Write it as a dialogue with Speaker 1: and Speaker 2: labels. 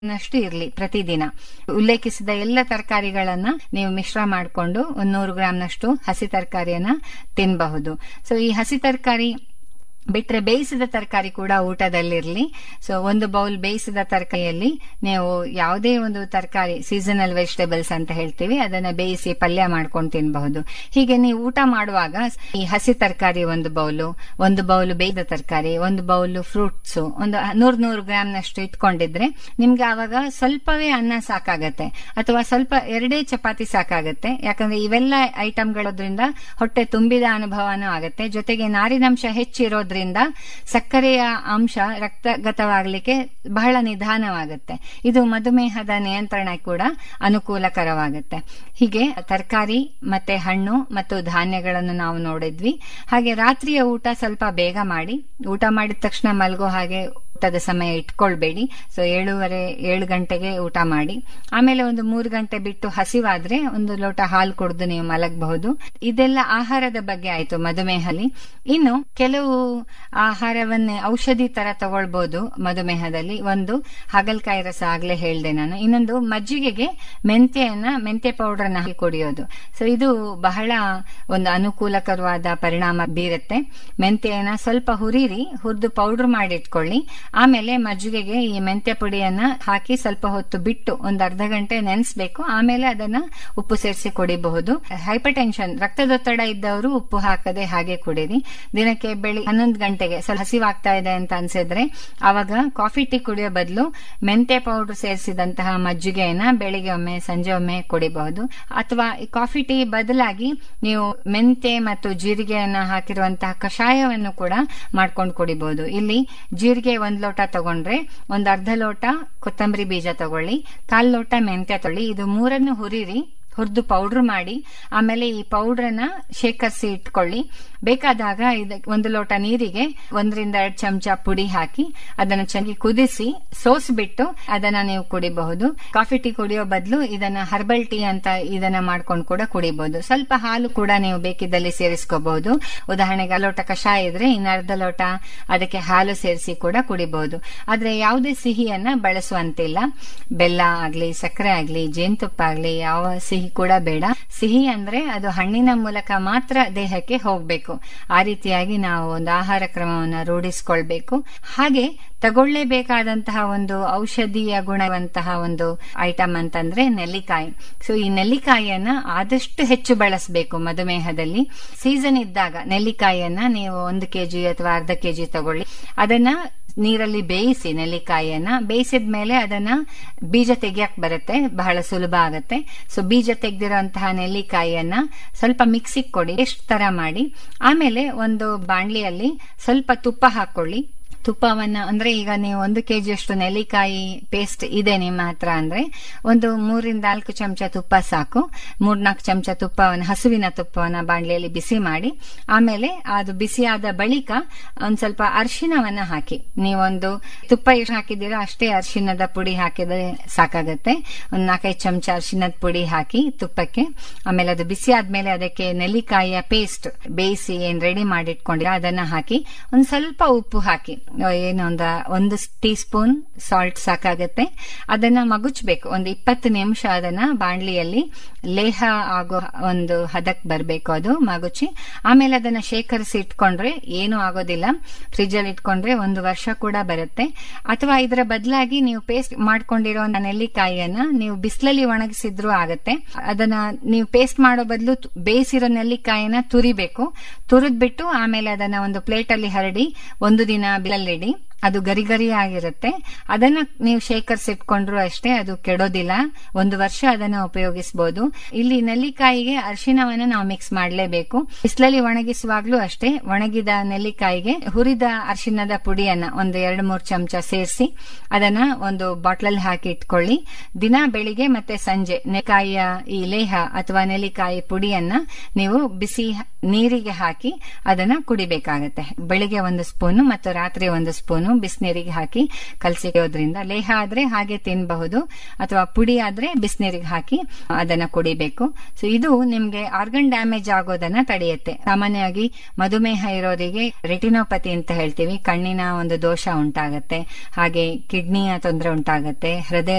Speaker 1: ನಷ್ಟು ಇರಲಿ ಪ್ರತಿದಿನ ಉಲ್ಲೇಖಿಸಿದ ಎಲ್ಲ ತರಕಾರಿಗಳನ್ನ ನೀವು ಮಿಶ್ರ ಮಾಡಿಕೊಂಡು ಒಂದು ನೂರು ಗ್ರಾಂನಷ್ಟು ಹಸಿ ತರಕಾರಿಯನ್ನ ತಿನ್ನಬಹುದು ಸೊ ಈ ಹಸಿ ತರಕಾರಿ ಬಿಟ್ರೆ ಬೇಯಿಸಿದ ತರಕಾರಿ ಕೂಡ ಊಟದಲ್ಲಿರಲಿ ಸೊ ಒಂದು ಬೌಲ್ ಬೇಯಿಸಿದ ತರಕಾರಿಯಲ್ಲಿ ನೀವು ಯಾವುದೇ ಒಂದು ತರಕಾರಿ ಸೀಸನಲ್ ವೆಜಿಟೇಬಲ್ಸ್ ಅಂತ ಹೇಳ್ತೀವಿ ಅದನ್ನ ಬೇಯಿಸಿ ಪಲ್ಯ ಮಾಡ್ಕೊಂಡು ತಿನ್ನಬಹುದು ಹೀಗೆ ನೀವು ಊಟ ಮಾಡುವಾಗ ಈ ಹಸಿ ತರಕಾರಿ ಒಂದು ಬೌಲು ಒಂದು ಬೌಲ್ ಬೇಯ್ದ ತರಕಾರಿ ಒಂದು ಬೌಲ್ ಫ್ರೂಟ್ಸ್ ಒಂದು ನೂರ್ ನೂರು ಗ್ರಾಂನಷ್ಟು ಇಟ್ಕೊಂಡಿದ್ರೆ ನಿಮ್ಗೆ ಆವಾಗ ಸ್ವಲ್ಪವೇ ಅನ್ನ ಸಾಕಾಗತ್ತೆ ಅಥವಾ ಸ್ವಲ್ಪ ಎರಡೇ ಚಪಾತಿ ಸಾಕಾಗತ್ತೆ ಯಾಕಂದ್ರೆ ಇವೆಲ್ಲ ಐಟಮ್ಗಳದ್ರಿಂದ ಹೊಟ್ಟೆ ತುಂಬಿದ ಅನುಭವನೂ ಆಗತ್ತೆ ಜೊತೆಗೆ ನಾರಿನಂಶ ಹೆಚ್ಚಿರೋದ್ರಿಂದ ಸಕ್ಕರೆಯ ಅಂಶ ರಕ್ತಗತವಾಗಲಿಕ್ಕೆ ಬಹಳ ನಿಧಾನವಾಗುತ್ತೆ ಇದು ಮಧುಮೇಹದ ನಿಯಂತ್ರಣ ಕೂಡ ಅನುಕೂಲಕರವಾಗುತ್ತೆ ಹೀಗೆ ತರಕಾರಿ ಮತ್ತೆ ಹಣ್ಣು ಮತ್ತು ಧಾನ್ಯಗಳನ್ನು ನಾವು ನೋಡಿದ್ವಿ ಹಾಗೆ ರಾತ್ರಿಯ ಊಟ ಸ್ವಲ್ಪ ಬೇಗ ಮಾಡಿ ಊಟ ಮಾಡಿದ ತಕ್ಷಣ ಮಲಗೋ ಹಾಗೆ ಊಟದ ಸಮಯ ಇಟ್ಕೊಳ್ಬೇಡಿ ಸೊ ಏಳುವರೆ ಏಳು ಗಂಟೆಗೆ ಊಟ ಮಾಡಿ ಆಮೇಲೆ ಒಂದು ಮೂರು ಗಂಟೆ ಬಿಟ್ಟು ಹಸಿವಾದ್ರೆ ಒಂದು ಲೋಟ ಹಾಲು ಕುಡಿದು ನೀವು ಮಲಗಬಹುದು ಇದೆಲ್ಲ ಆಹಾರದ ಬಗ್ಗೆ ಆಯ್ತು ಮಧುಮೇಹಲಿ ಇನ್ನು ಕೆಲವು ಆಹಾರವನ್ನೇ ಔಷಧಿ ತರ ತಗೊಳ್ಬಹುದು ಮಧುಮೇಹದಲ್ಲಿ ಒಂದು ಹಾಗಲ್ಕಾಯಿ ರಸ ಆಗ್ಲೇ ಹೇಳ್ದೆ ನಾನು ಇನ್ನೊಂದು ಮಜ್ಜಿಗೆಗೆ ಮೆಂತ್ಯನ ಮೆಂತ್ಯ ಪೌಡರ್ನ ಹಾಕಿ ಕುಡಿಯೋದು ಸೊ ಇದು ಬಹಳ ಒಂದು ಅನುಕೂಲಕರವಾದ ಪರಿಣಾಮ ಬೀರುತ್ತೆ ಮೆಂತ್ಯನ ಸ್ವಲ್ಪ ಹುರಿರಿ ಹುರಿದು ಪೌಡರ್ ಮಾಡಿ ಇಟ್ಕೊಳ್ಳಿ ಆಮೇಲೆ ಮಜ್ಜಿಗೆಗೆ ಈ ಮೆಂತ್ಯ ಪುಡಿಯನ್ನ ಹಾಕಿ ಸ್ವಲ್ಪ ಹೊತ್ತು ಬಿಟ್ಟು ಒಂದು ಅರ್ಧ ಗಂಟೆ ನೆನೆಸಬೇಕು ಆಮೇಲೆ ಅದನ್ನ ಉಪ್ಪು ಸೇರಿಸಿ ಕುಡಿಬಹುದು ಹೈಪರ್ ಟೆನ್ಷನ್ ರಕ್ತದೊತ್ತಡ ಇದ್ದವರು ಉಪ್ಪು ಹಾಕದೆ ಹಾಗೆ ಕುಡೀರಿ ದಿನಕ್ಕೆ ಬೆಳಿ ಹನ್ನೊಂದು ಗಂಟೆಗೆ ಸ್ವಲ್ಪ ಹಸಿವಾಗ್ತಾ ಇದೆ ಅಂತ ಅನ್ಸಿದ್ರೆ ಅವಾಗ ಕಾಫಿ ಟೀ ಕುಡಿಯೋ ಬದಲು ಮೆಂತ್ಯ ಪೌಡರ್ ಸೇರಿಸಿದಂತಹ ಮಜ್ಜಿಗೆಯನ್ನ ಬೆಳಿಗ್ಗೆ ಒಮ್ಮೆ ಸಂಜೆ ಒಮ್ಮೆ ಕುಡಿಬಹುದು ಅಥವಾ ಈ ಕಾಫಿ ಟೀ ಬದಲಾಗಿ ನೀವು ಮೆಂತ್ಯ ಮತ್ತು ಜೀರಿಗೆಯನ್ನ ಹಾಕಿರುವಂತಹ ಕಷಾಯವನ್ನು ಕೂಡ ಮಾಡ್ಕೊಂಡು ಕುಡಿಬಹುದು ಇಲ್ಲಿ ಜೀರಿಗೆ ಒಂದ್ ಲೋಟ ತಗೊಂಡ್ರೆ ಒಂದ್ ಅರ್ಧ ಲೋಟ ಕೊತ್ತಂಬರಿ ಬೀಜ ತಗೊಳ್ಳಿ ಕಾಲ್ ಲೋಟ ಮೆಂತ್ಯ ತೊಳಿ ಇದು ಮೂರನ್ನು ಹುರಿರಿ ಹುರಿದು ಪೌಡರ್ ಮಾಡಿ ಆಮೇಲೆ ಈ ಪೌಡ್ರನ್ನ ಶೇಖರಿಸಿ ಇಟ್ಕೊಳ್ಳಿ ಬೇಕಾದಾಗ ಒಂದು ಲೋಟ ನೀರಿಗೆ ಒಂದರಿಂದ ಎರಡು ಚಮಚ ಪುಡಿ ಹಾಕಿ ಅದನ್ನು ಚೆನ್ನಾಗಿ ಕುದಿಸಿ ಸೋಸ್ಬಿಟ್ಟು ಅದನ್ನ ನೀವು ಕುಡಿಬಹುದು ಕಾಫಿ ಟೀ ಕುಡಿಯೋ ಬದಲು ಇದನ್ನ ಹರ್ಬಲ್ ಟೀ ಅಂತ ಇದನ್ನ ಮಾಡ್ಕೊಂಡು ಕೂಡ ಕುಡಿಬಹುದು ಸ್ವಲ್ಪ ಹಾಲು ಕೂಡ ನೀವು ಬೇಕಿದ್ದಲ್ಲಿ ಸೇರಿಸ್ಕೋಬಹುದು ಉದಾಹರಣೆಗೆ ಲೋಟ ಕಷಾಯ ಇದ್ರೆ ಇನ್ನು ಅರ್ಧ ಲೋಟ ಅದಕ್ಕೆ ಹಾಲು ಸೇರಿಸಿ ಕೂಡ ಕುಡಿಬಹುದು ಆದ್ರೆ ಯಾವುದೇ ಸಿಹಿಯನ್ನ ಬಳಸುವಂತಿಲ್ಲ ಬೆಲ್ಲ ಆಗ್ಲಿ ಸಕ್ಕರೆ ಆಗ್ಲಿ ಜೇನುತುಪ್ಪ ಆಗ್ಲಿ ಯಾವ ಸಿಹಿ ಕೂಡ ಬೇಡ ಸಿಹಿ ಅಂದ್ರೆ ಅದು ಹಣ್ಣಿನ ಮೂಲಕ ಮಾತ್ರ ದೇಹಕ್ಕೆ ಹೋಗ್ಬೇಕು ಆ ರೀತಿಯಾಗಿ ನಾವು ಒಂದು ಆಹಾರ ಕ್ರಮವನ್ನು ರೂಢಿಸಿಕೊಳ್ಬೇಕು ಹಾಗೆ ತಗೊಳ್ಳೇಬೇಕಾದಂತಹ ಒಂದು ಔಷಧೀಯ ಗುಣವಂತಹ ಒಂದು ಐಟಮ್ ಅಂತಂದ್ರೆ ನೆಲ್ಲಿಕಾಯಿ ಸೊ ಈ ನೆಲ್ಲಿಕಾಯಿಯನ್ನ ಆದಷ್ಟು ಹೆಚ್ಚು ಬಳಸಬೇಕು ಮಧುಮೇಹದಲ್ಲಿ ಸೀಸನ್ ಇದ್ದಾಗ ನೆಲ್ಲಿಕಾಯಿಯನ್ನ ನೀವು ಒಂದು ಕೆಜಿ ಅಥವಾ ಅರ್ಧ ಕೆಜಿ ತಗೊಳ್ಳಿ ಅದನ್ನ ನೀರಲ್ಲಿ ಬೇಯಿಸಿ ನೆಲ್ಲಿಕಾಯಿಯನ್ನ ಬೇಯಿಸಿದ ಮೇಲೆ ಅದನ್ನ ಬೀಜ ತೆಗಿಯಕ್ ಬರುತ್ತೆ ಬಹಳ ಸುಲಭ ಆಗತ್ತೆ ಸೊ ಬೀಜ ತೆಗೆದಿರುವಂತಹ ನೆಲ್ಲಿಕಾಯಿಯನ್ನ ಸ್ವಲ್ಪ ಮಿಕ್ಸಿಗೆ ಕೊಡಿ ಎಷ್ಟು ತರ ಮಾಡಿ ಆಮೇಲೆ ಒಂದು ಬಾಣ್ಲಿಯಲ್ಲಿ ಸ್ವಲ್ಪ ತುಪ್ಪ ಹಾಕೊಳ್ಳಿ ತುಪ್ಪವನ್ನ ಅಂದ್ರೆ ಈಗ ನೀವು ಒಂದು ಕೆಜಿ ಅಷ್ಟು ನೆಲ್ಲಿಕಾಯಿ ಪೇಸ್ಟ್ ಇದೆ ನಿಮ್ಮ ಹತ್ರ ಅಂದ್ರೆ ಒಂದು ಮೂರಿಂದ ನಾಲ್ಕು ಚಮಚ ತುಪ್ಪ ಸಾಕು ಮೂರ್ನಾಲ್ಕು ಚಮಚ ತುಪ್ಪವನ್ನ ಹಸುವಿನ ತುಪ್ಪವನ್ನ ಬಾಣ್ಲಿಯಲ್ಲಿ ಬಿಸಿ ಮಾಡಿ ಆಮೇಲೆ ಅದು ಬಿಸಿಯಾದ ಬಳಿಕ ಒಂದ್ ಸ್ವಲ್ಪ ಅರಿಶಿನವನ್ನ ಹಾಕಿ ನೀವೊಂದು ತುಪ್ಪ ಎಷ್ಟು ಹಾಕಿದ್ದೀರಾ ಅಷ್ಟೇ ಅರಿಶಿನದ ಪುಡಿ ಹಾಕಿದ್ರೆ ಸಾಕಾಗತ್ತೆ ಒಂದ್ ನಾಲ್ಕೈದು ಚಮಚ ಅರಿಶಿನದ ಪುಡಿ ಹಾಕಿ ತುಪ್ಪಕ್ಕೆ ಆಮೇಲೆ ಅದು ಬಿಸಿ ಆದ್ಮೇಲೆ ಅದಕ್ಕೆ ನೆಲ್ಲಿಕಾಯಿಯ ಪೇಸ್ಟ್ ಬೇಯಿಸಿ ಏನ್ ರೆಡಿ ಮಾಡಿಟ್ಕೊಂಡಿರ ಅದನ್ನ ಹಾಕಿ ಒಂದ್ ಸ್ವಲ್ಪ ಉಪ್ಪು ಹಾಕಿ ಏನು ಒಂದ ಒಂದು ಟೀ ಸ್ಪೂನ್ ಸಾಲ್ಟ್ ಸಾಕಾಗತ್ತೆ ಅದನ್ನ ಮಗುಚ್ಬೇಕು ಒಂದು ಇಪ್ಪತ್ತು ನಿಮಿಷ ಅದನ್ನ ಬಾಣ್ಲಿಯಲ್ಲಿ ಲೇಹ ಆಗೋ ಒಂದು ಹದಕ್ ಬರಬೇಕು ಅದು ಮಗುಚಿ ಆಮೇಲೆ ಅದನ್ನ ಶೇಖರಿಸಿ ಇಟ್ಕೊಂಡ್ರೆ ಏನು ಆಗೋದಿಲ್ಲ ಫ್ರಿಜ್ ಅಲ್ಲಿ ಇಟ್ಕೊಂಡ್ರೆ ಒಂದು ವರ್ಷ ಕೂಡ ಬರುತ್ತೆ ಅಥವಾ ಇದರ ಬದಲಾಗಿ ನೀವು ಪೇಸ್ಟ್ ಮಾಡ್ಕೊಂಡಿರೋ ನೆಲ್ಲಿಕಾಯಿಯನ್ನ ನೀವು ಬಿಸಿಲಲ್ಲಿ ಒಣಗಿಸಿದ್ರು ಆಗತ್ತೆ ಅದನ್ನ ನೀವು ಪೇಸ್ಟ್ ಮಾಡೋ ಬದಲು ಬೇಯಿಸಿರೋ ನೆಲ್ಲಿಕಾಯಿನ ತುರಿಬೇಕು ತುರಿದ್ಬಿಟ್ಟು ಆಮೇಲೆ ಅದನ್ನ ಒಂದು ಪ್ಲೇಟ್ ಅಲ್ಲಿ ಹರಡಿ ಒಂದು ದಿನ ಬಿಲಲ್ಲಿಡಿ ಅದು ಗರಿ ಗರಿ ಆಗಿರುತ್ತೆ ಅದನ್ನ ನೀವು ಶೇಖರಿಸಿಟ್ಕೊಂಡ್ರು ಅಷ್ಟೇ ಅದು ಕೆಡೋದಿಲ್ಲ ಒಂದು ವರ್ಷ ಅದನ್ನ ಉಪಯೋಗಿಸಬಹುದು ಇಲ್ಲಿ ನೆಲ್ಲಿಕಾಯಿಗೆ ಅರಿಶಿನವನ್ನ ನಾವು ಮಿಕ್ಸ್ ಮಾಡಲೇಬೇಕು ಬಿಸಿಲಲ್ಲಿ ಒಣಗಿಸುವಾಗ್ಲೂ ಅಷ್ಟೇ ಒಣಗಿದ ನೆಲ್ಲಿಕಾಯಿಗೆ ಹುರಿದ ಅರಿಶಿನದ ಪುಡಿಯನ್ನ ಒಂದು ಎರಡು ಮೂರು ಚಮಚ ಸೇರಿಸಿ ಅದನ್ನ ಒಂದು ಬಾಟ್ಲಲ್ಲಿ ಹಾಕಿ ಇಟ್ಕೊಳ್ಳಿ ದಿನ ಬೆಳಿಗ್ಗೆ ಮತ್ತೆ ಸಂಜೆ ನೆಲ್ಲಿಕಾಯಿಯ ಈ ಲೇಹ ಅಥವಾ ನೆಲ್ಲಿಕಾಯಿ ಪುಡಿಯನ್ನ ನೀವು ಬಿಸಿ ನೀರಿಗೆ ಹಾಕಿ ಅದನ್ನ ಕುಡಿಬೇಕಾಗತ್ತೆ ಬೆಳಿಗ್ಗೆ ಒಂದು ಸ್ಪೂನು ಮತ್ತು ರಾತ್ರಿ ಒಂದು ಸ್ಪೂನು ಎಲ್ಲವನ್ನು ಬಿಸಿನೀರಿಗೆ ಹಾಕಿ ಕಲಸಿಯೋದ್ರಿಂದ ಲೇಹ ಆದ್ರೆ ಹಾಗೆ ತಿನ್ನಬಹುದು ಅಥವಾ ಪುಡಿ ಆದ್ರೆ ಬಿಸಿನೀರಿಗೆ ಹಾಕಿ ಅದನ್ನ ಕುಡಿಬೇಕು ಸೊ ಇದು ನಿಮ್ಗೆ ಆರ್ಗನ್ ಡ್ಯಾಮೇಜ್ ಆಗೋದನ್ನ ತಡೆಯುತ್ತೆ ಸಾಮಾನ್ಯವಾಗಿ ಮಧುಮೇಹ ಇರೋರಿಗೆ ರೆಟಿನೋಪತಿ ಅಂತ ಹೇಳ್ತೀವಿ ಕಣ್ಣಿನ ಒಂದು ದೋಷ ಉಂಟಾಗತ್ತೆ ಹಾಗೆ ಕಿಡ್ನಿಯ ತೊಂದರೆ ಉಂಟಾಗತ್ತೆ ಹೃದಯ